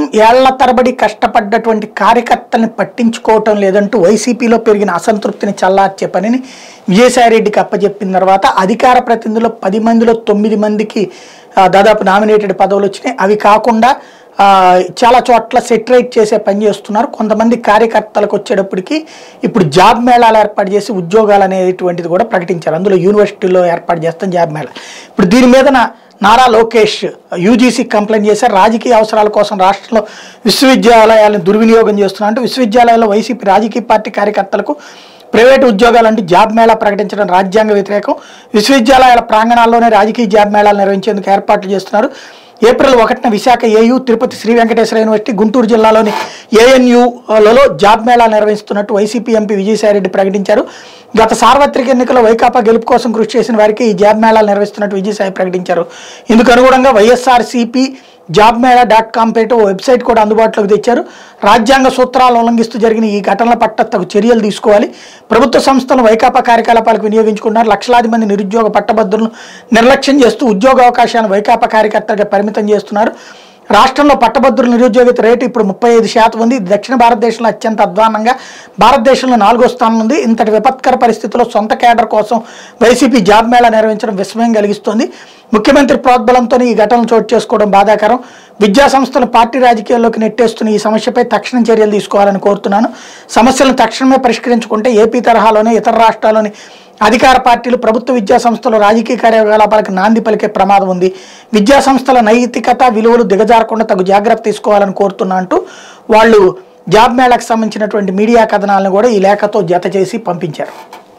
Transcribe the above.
ఏళ్ల తరబడి కష్టపడ్డటువంటి కార్యకర్తల్ని పట్టించుకోవటం లేదంటూ వైసీపీలో పెరిగిన అసంతృప్తిని చల్లార్చే పనిని విజయసాయిరెడ్డికి అప్పచెప్పిన తర్వాత అధికార ప్రతినిధులు పది మందిలో తొమ్మిది మందికి ఆ, దాదాపు నామినేటెడ్ పదవులు వచ్చినాయి అవి కాకుండా ఆ, చాలా చోట్ల సెటరేట్ చేసే పని చేస్తున్నారు కొంతమంది కార్యకర్తలకు వచ్చేటప్పటికి ఇప్పుడు జాబ్ మేళాలు ఏర్పాటు చేసి ఉద్యోగాలు అనేటువంటిది కూడా ప్రకటించారు అందులో యూనివర్సిటీలో ఏర్పాటు చేస్తాం జాబ్ మేళా ఇప్పుడు దీని మీద నా- నారా లోకేష్ యూజీసీ కంప్లైంట్ చేశారు రాజకీయ అవసరాల కోసం రాష్ట్రంలో విశ్వవిద్యాలయాలను దుర్వినియోగం చేస్తున్నారు అంటే విశ్వవిద్యాలయాల్లో వైసీపీ రాజకీయ పార్టీ కార్యకర్తలకు ప్రైవేటు ఉద్యోగాలంటూ జాబ్ మేళా ప్రకటించడం రాజ్యాంగ వ్యతిరేకం విశ్వవిద్యాలయాల ప్రాంగణాల్లోనే రాజకీయ జాబ్ మేళాలు నిర్వహించేందుకు ఏర్పాట్లు చేస్తున్నారు ఏప్రిల్ ఒకటిన విశాఖ ఏయు తిరుపతి శ్రీ వెంకటేశ్వర యూనివర్సిటీ గుంటూరు జిల్లాలోని ఏఎన్యులలో జాబ్ మేళా నిర్వహిస్తున్నట్టు వైసీపీ ఎంపీ విజయసాయిరెడ్డి ప్రకటించారు గత సార్వత్రిక ఎన్నికల్లో వైకాపా గెలుపు కోసం కృషి చేసిన వారికి ఈ జాబ్ మేళాలు నిర్వహిస్తున్నట్టు విజయసాయి ప్రకటించారు ఇందుకు అనుగుణంగా YSRCP job mela dot com పేట ఓ వెబ్సైట్ కూడా అందుబాటులోకి తెచ్చారు రాజ్యాంగ సూత్రాలు ఉల్లంఘిస్తూ జరిగిన ఈ ఘటనల పట్ల తగు చర్యలు తీసుకోవాలి ప్రభుత్వ సంస్థలను వైకాపా కార్యకలాపాలకు వినియోగించుకున్నారు లక్షలాది మంది నిరుద్యోగ పట్టభద్రులను నిర్లక్ష్యం చేస్తూ ఉద్యోగ అవకాశాలను వైకాపా కార్యకర్తలుగా పరిమితం చేస్తున్నారు రాష్ట్రంలో పట్టభద్రుల నిరుద్యోగిత రేటు ఇప్పుడు ముప్పై ఐదు శాతం ఉంది ఇది దక్షిణ భారతదేశంలో అత్యంత అధ్వానంగా భారతదేశంలో నాలుగో స్థానం ఉంది ఇంతటి విపత్కర పరిస్థితుల్లో సొంత కేడర్ కోసం వైసీపీ జాబ్ మేళా నిర్వహించడం విస్మయం కలిగిస్తోంది ముఖ్యమంత్రి ప్రోద్బలంతో ఈ ఘటనలు చోటు చేసుకోవడం బాధాకరం విద్యా సంస్థలు పార్టీ రాజకీయాల్లోకి నెట్టేస్తున్న ఈ సమస్యపై తక్షణ చర్యలు తీసుకోవాలని కోరుతున్నాను సమస్యలను తక్షణమే పరిష్కరించుకుంటే ఏపీ తరహాలోనే ఇతర రాష్ట్రాల్లోని అధికార పార్టీలు ప్రభుత్వ విద్యా సంస్థలు రాజకీయ కార్యకలాపాలకు నాంది పలికే ప్రమాదం ఉంది విద్యా సంస్థల నైతికత విలువలు దిగజారకుండా తగు జాగ్రత్త తీసుకోవాలని కోరుతున్నా అంటూ వాళ్ళు జాబ్ మేళాకు సంబంధించినటువంటి మీడియా కథనాలను కూడా ఈ లేఖతో జత చేసి పంపించారు